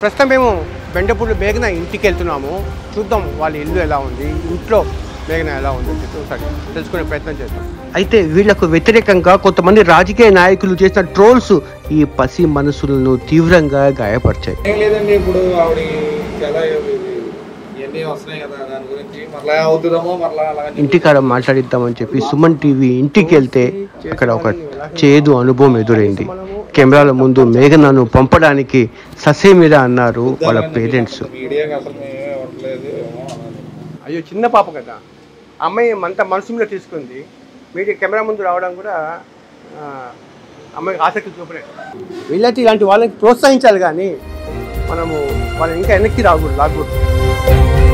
ప్రస్తుతం మేము బెండపూడి మేఘన ఇంటికి వెళ్తున్నాము చూద్దాం వాళ్ళ ఇల్లు ఎలా ఉంది ఇంట్లో మేఘన ఎలా ఉంది అని చెప్పి ఒకసారి తెలుసుకునే ప్రయత్నం చేద్దాం అయితే వీళ్లకు వ్యతిరేకంగా కొంతమంది రాజకీయ నాయకులు చేసిన ట్రోల్స్ ఈ పసి మనసులను తీవ్రంగా గాయపరిచాయి ఏం లేదండి ఇప్పుడు ఆవిడ చాలా ఇవన్నీ వస్తున్నాయి కదా దాని గురించి మరలా అవుతుందేమో మరలా అలాగే ఇంటికాడ మాట్లాడిద్దామని చెప్పి సుమన్ టీవీ ఇంటికి వెళ్తే అక్కడ ఒక చేదు అనుభవం ఎదురైంది కెమెరాల ముందు మేఘనను పంపడానికి ససేమిరా అన్నారు వాళ్ళ పేరెంట్స్ మీడియాకి అసలు మేమే ఇవ్వట్లేదు ఏమో అన్నారు. అయ్యో చిన్న పాప కదా అమ్మాయి అంత మనసు మీద తీసుకుంది మీడియా కెమెరా ముందు రావడం కూడా ఆ, అమ్మాయికి ఆసక్తి చూపలేదు వీళ్ళైతే ఇలాంటి వాళ్ళకి ప్రోత్సహించాలి కానీ మనము వాళ్ళని ఇంకా వెనక్కి రాకూడదు రాకూడదు